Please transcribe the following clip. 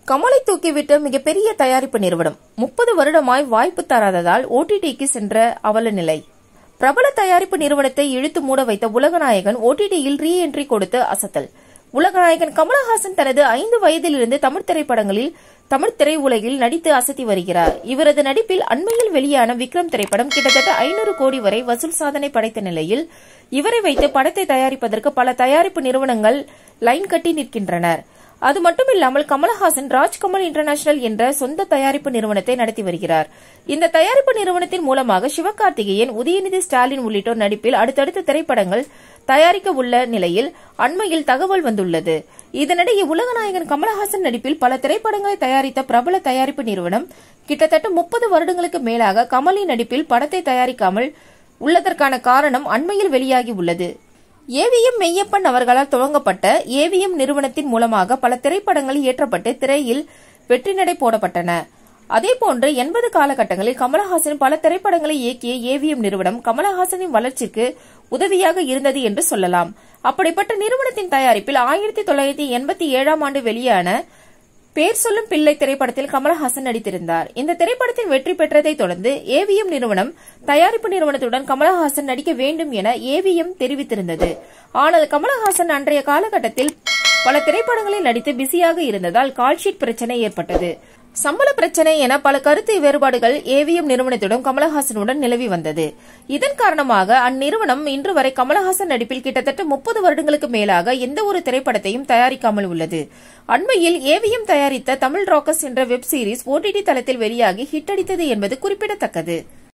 கமலை தூக்கிவிட்ட மிகப்பெரிய தயாரிப்பு நிறுவனம் முப்பது வருடமாய் வாய்ப்பு தராததால் ஓடிடிக்கு சென்ற அவல நிலை பிரபல தயாரிப்பு நிறுவனத்தை இழுத்து மூட வைத்த உலகநாயகன் ஓடிடியில் ரீ என்ட்ரி கொடுத்து அசத்தல் உலகநாயகன் கமலஹாசன் தனது ஐந்து வயதிலிருந்து தமிழ் திரைப்படங்களில் தமிழ் திரையுலகில் நடித்து அசத்தி வருகிறார் இவரது நடிப்பில் அண்மையில் வெளியான விக்ரம் திரைப்படம் கிட்டத்தட்ட ஐநூறு கோடி வரை வசூல் சாதனை படைத்த நிலையில் இவரை வைத்து படத்தை தயாரிப்பதற்கு பல தயாரிப்பு நிறுவனங்கள் லைன் கட்டி நிற்கின்றனர் அது மட்டுமில்லாமல் கமலஹாசன் ராஜ்கமல் இன்டர்நேஷனல் என்ற சொந்த தயாரிப்பு நிறுவனத்தை நடத்தி வருகிறார் இந்த தயாரிப்பு நிறுவனத்தின் மூலமாக சிவகார்த்திகேயன் உதயநிதி ஸ்டாலின் உள்ளிட்டோர் நடிப்பில் அடுத்தடுத்த திரைப்படங்கள் தயாரிக்க உள்ள நிலையில் அண்மையில் தகவல் வந்துள்ளது இதனிடையே உலகநாயகன் கமலஹாசன் நடிப்பில் பல திரைப்படங்களை தயாரித்த பிரபல தயாரிப்பு நிறுவனம் கிட்டத்தட்ட முப்பது வருடங்களுக்கு மேலாக கமலின் நடிப்பில் படத்தை தயாரிக்காமல் உள்ளதற்கான காரணம் அண்மையில் வெளியாகி உள்ளது ஏவிஎம் மெய்யப்பன் அவர்களால் துவங்கப்பட்ட ஏவிஎம் நிறுவனத்தின் மூலமாக பல திரைப்படங்கள் இயற்றப்பட்டு திரையில் வெற்றி நடை போடப்பட்டன அதேபோன்று எண்பது காலகட்டங்களில் கமலஹாசன் பல திரைப்படங்களை இயக்கிய ஏவிஎம் நிறுவனம் கமலஹாசனின் வளர்ச்சிக்கு உதவியாக இருந்தது என்று சொல்லலாம் அப்படிப்பட்ட நிறுவனத்தின் தயாரிப்பில் ஆயிரத்தி தொள்ளாயிரத்தி எண்பத்தி ஏழாம் ஆண்டு வெளியான பேர் சொல்லும் பிள்ளை திரைப்படத்தில் கமலஹாசன் நடித்திருந்தார் இந்த திரைப்படத்தின் வெற்றி பெற்றதை தொடர்ந்து ஏவிஎம் நிறுவனம் தயாரிப்பு நிறுவனத்துடன் கமலஹாசன் நடிக்க வேண்டும் என ஏவிஎம் தெரிவித்திருந்தது ஆனால் கமலஹாசன் அன்றைய காலகட்டத்தில் பல திரைப்படங்களில் நடித்து பிஸியாக இருந்ததால் கால்ஷீட் பிரச்சனை ஏற்பட்டது சம்பள பிரச்சனை என பல கருத்து வேறுபாடுகள் ஏவிஎம் நிறுவனத்துடன் கமலஹாசனுடன் நிலவி வந்தது இதன் காரணமாக அந்நிறுவனம் இன்று வரை கமலஹாசன் நடிப்பில் கிட்டத்தட்ட முப்பது வருடங்களுக்கு மேலாக எந்த ஒரு திரைப்படத்தையும் தயாரிக்காமல் உள்ளது அண்மையில் ஏவிஎம் தயாரித்த தமிழ் ராக்கர்ஸ் என்ற வெப் சீரிஸ் ஓடிடி தளத்தில் வெளியாகி ஹிட் அடித்தது என்பது குறிப்பிடத்தக்கது